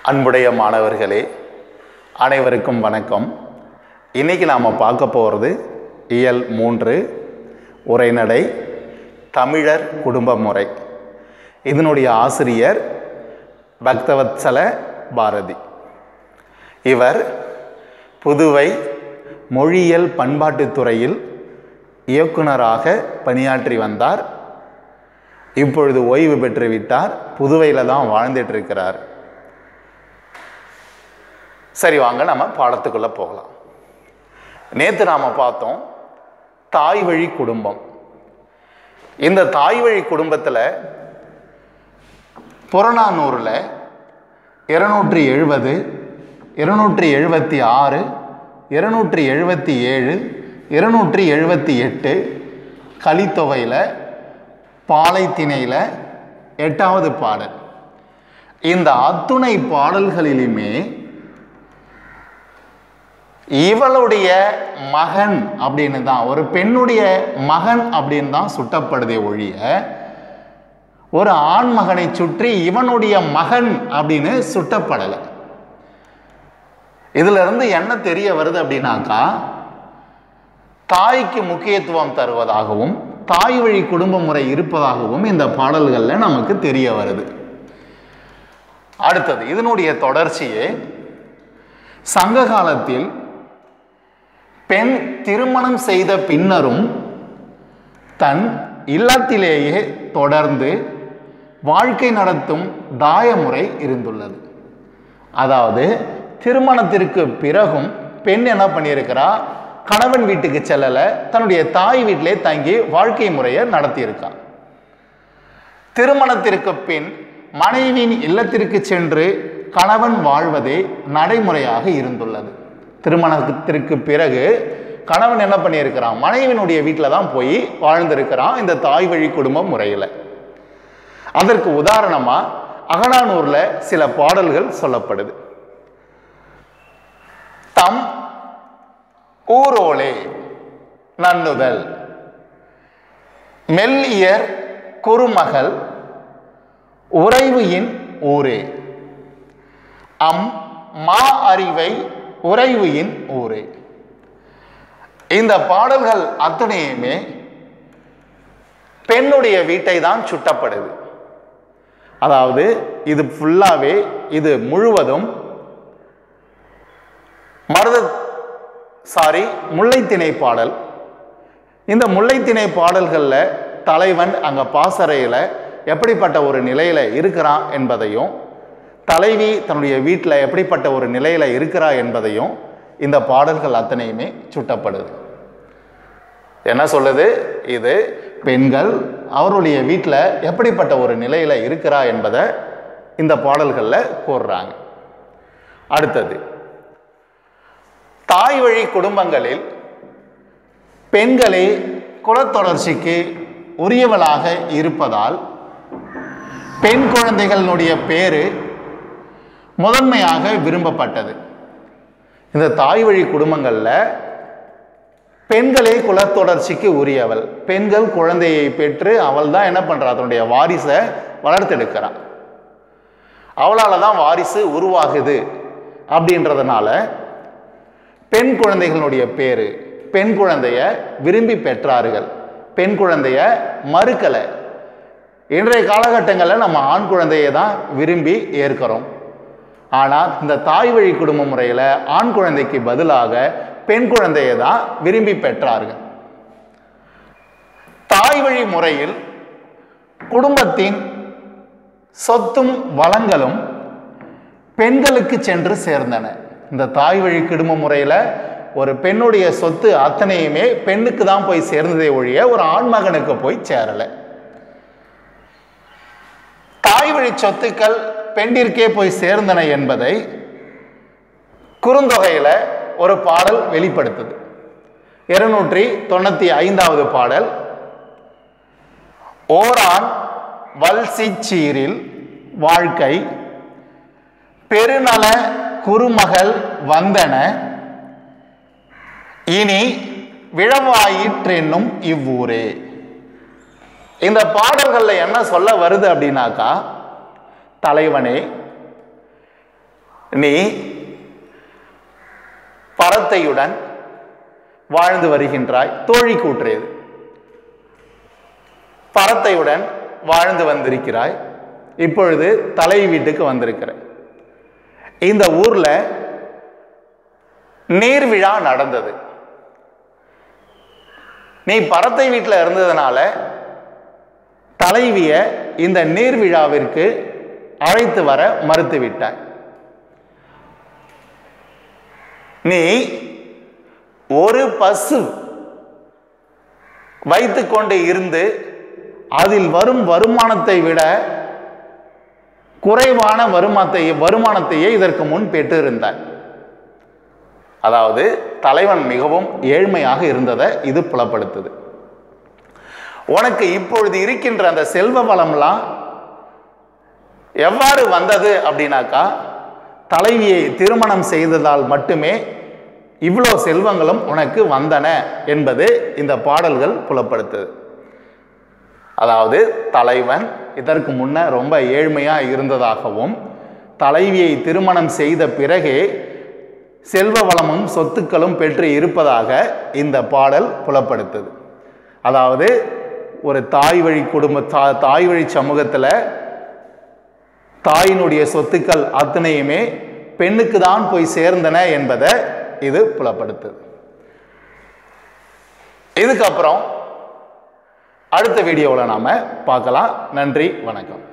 அன்புடைய மாணவர்களே அனைவருக்கும் வணக்கம் இன்னைக்கு நாம் பார்க்க போகிறது இயல் மூன்று உரைநடை தமிழர் குடும்ப முறை இதனுடைய ஆசிரியர் பக்தவத்சல பாரதி இவர் புதுவை மொழியியல் பண்பாட்டுத் துறையில் இயக்குனராக பணியாற்றி வந்தார் இப்பொழுது ஓய்வு பெற்று விட்டார் புதுவையில் தான் வாழ்ந்துட்டு இருக்கிறார் சரி வாங்க நம்ம பாடத்துக்குள்ளே போகலாம் நேற்று நாம் பார்த்தோம் தாய் வழி குடும்பம் இந்த தாய் வழி குடும்பத்தில் புறநானூரில் இருநூற்றி எழுபது இருநூற்றி எழுபத்தி ஆறு இருநூற்றி எழுபத்தி ஏழு இருநூற்றி எழுபத்தி எட்டு கலித்தொகையில் பாலைத்திணையில் எட்டாவது பாடல் இந்த அத்துணை பாடல்களிலுமே இவளுடைய மகன் அப்படின்னு தான் ஒரு பெண்ணுடைய மகன் அப்படின்னு தான் சுட்டப்படுதே ஒழிய ஒரு ஆண் மகனை சுற்றி இவனுடைய மகன் அப்படின்னு சுட்டப்படலை இதுல இருந்து என்ன தெரிய வருது அப்படின்னாக்கா தாய்க்கு முக்கியத்துவம் தருவதாகவும் தாய் வழி குடும்ப முறை இருப்பதாகவும் இந்த பாடல்களில் நமக்கு தெரிய வருது அடுத்தது இதனுடைய தொடர்ச்சியே சங்க காலத்தில் பெண் திருமணம் செய்த பின்னரும் தன் இல்லத்திலேயே தொடர்ந்து வாழ்க்கை நடத்தும் தாயமுறை இருந்துள்ளது அதாவது திருமணத்திற்கு பிறகும் பெண் என்ன பண்ணியிருக்கிறா கணவன் வீட்டுக்கு செல்லலை தன்னுடைய தாய் வீட்டிலே தங்கி வாழ்க்கை முறையை நடத்தியிருக்கா திருமணத்திற்கு பின் மனைவியின் இல்லத்திற்கு சென்று கணவன் வாழ்வதே நடைமுறையாக இருந்துள்ளது திருமணத்திற்கு பிறகு கணவன் என்ன பண்ணியிருக்கிறான் மனைவியினுடைய வீட்டில் தான் போய் வாழ்ந்திருக்கிறான் இந்த தாய் வழி குடும்ப முறையில் அதற்கு உதாரணமாக அகனானூரில் சில பாடல்கள் சொல்லப்படுது தம் ஊரோலே நன்னுதல் மெல்லியர் குறுமகள் உறைவுயின் ஊரே அம் மா அறிவை உறைவுயின் ஊரே இந்த பாடல்கள் அத்தனையுமே பெண்ணுடைய வீட்டை தான் சுட்டப்படுது அதாவது இது ஃபுல்லாவே இது முழுவதும் மருத சாரி முல்லைத்திணை பாடல் இந்த முல்லைத்திணை பாடல்களில் தலைவன் அங்கே பாசறையில் எப்படிப்பட்ட ஒரு நிலையில் இருக்கிறான் என்பதையும் தலைவி தன்னுடைய வீட்டில் எப்படிப்பட்ட ஒரு நிலையில் இருக்கிறா என்பதையும் இந்த பாடல்கள் அத்தனையுமே சுட்டப்படுது என்ன சொல்லுது இது பெண்கள் அவருடைய வீட்டில் எப்படிப்பட்ட ஒரு நிலையில் இருக்கிறா என்பதை இந்த பாடல்களில் கூறுறாங்க அடுத்தது தாய் வழி குடும்பங்களில் பெண்களே குலத்தொடர்ச்சிக்கு உரியவளாக இருப்பதால் பெண் குழந்தைகளினுடைய பேரு முதன்மையாக விரும்பப்பட்டது இந்த தாய் வழி குடும்பங்களில் பெண்களே குலத்தொடர்ச்சிக்கு உரியவள் பெண்கள் குழந்தையை பெற்று அவள் தான் என்ன பண்ணுறா தன்னுடைய வாரிசை வளர்த்தெடுக்கிறாள் அவளால் தான் வாரிசு உருவாகுது அப்படின்றதுனால பெண் குழந்தைகளுடைய பேர் பெண் குழந்தைய விரும்பி பெற்றார்கள் பெண் குழந்தைய மறுக்கலை இன்றைய காலகட்டங்களில் நம்ம ஆண் குழந்தையை தான் விரும்பி ஏற்கிறோம் ஆனால் இந்த தாய் வழி குடும்ப முறையில் ஆண் குழந்தைக்கு பதிலாக பெண் குழந்தையை தான் விரும்பி பெற்றார்கள் தாய் வழி முறையில் குடும்பத்தின் சொத்தும் வளங்களும் பெண்களுக்கு சென்று சேர்ந்தன இந்த தாய் வழி குடும்ப முறையில் ஒரு பெண்ணுடைய சொத்து அத்தனையுமே பெண்ணுக்கு தான் போய் சேர்ந்ததே ஒழிய ஒரு ஆண்மகனுக்கு போய் சேரலை தாய் வழி சொத்துக்கள் பெண்டிற்கே போய் சேர்ந்தன என்பதை குறுந்தொகையில் ஒரு பாடல் வெளிப்படுத்துது இருநூற்றி தொண்ணூற்றி ஐந்தாவது பாடல் ஓரான் வல்சிச்சீரில் வாழ்க்கை பெருநல குறுமகள் வந்தன இனி விழவாயிற்றென்னும் இவ்வூரே இந்த பாடல்களில் என்ன சொல்ல வருது அப்படின்னாக்கா தலைவனே நீ பரத்தையுடன் வாழ்ந்து வருகின்றாய் தோழி கூற்றியது பரத்தையுடன் வாழ்ந்து வந்திருக்கிறாய் இப்பொழுது தலை வீட்டுக்கு வந்திருக்கிற இந்த ஊர்ல நீர்விழா நடந்தது நீ பரத்தை வீட்டில் இருந்ததுனால தலைவிய இந்த நீர்விழாவிற்கு அழைத்து வர மறுத்துவிட்டாய் நீ ஒரு பசு வைத்துக்கொண்டு இருந்து அதில் வரும் வருமானத்தை விட குறைவான வருமானத்தை வருமானத்தையே இதற்கு முன் பெற்றிருந்தாய் அதாவது தலைவன் மிகவும் ஏழ்மையாக இருந்ததை இது புலப்படுத்துது உனக்கு இப்பொழுது இருக்கின்ற அந்த செல்வ வளம்லாம் எவ்வாறு வந்தது அப்படின்னாக்கா தலைவியை திருமணம் செய்ததால் மட்டுமே இவ்வளோ செல்வங்களும் உனக்கு வந்தன என்பது இந்த பாடல்கள் புலப்படுத்துது அதாவது தலைவன் இதற்கு முன்ன ரொம்ப ஏழ்மையா இருந்ததாகவும் தலைவியை திருமணம் செய்த பிறகே செல்வ வளமும் சொத்துக்களும் பெற்று இருப்பதாக இந்த பாடல் புலப்படுத்துது அதாவது ஒரு தாய் வழி குடும்ப தா- தாய் வழி சமூகத்தில் தாயினுடைய சொத்துக்கள் அத்தனையுமே பெண்ணுக்கு தான் போய் சேர்ந்தன என்பதை இது புலப்படுத்துது இதுக்கப்புறம் அடுத்த வீடியோவில் நாம் பார்க்கலாம் நன்றி வணக்கம்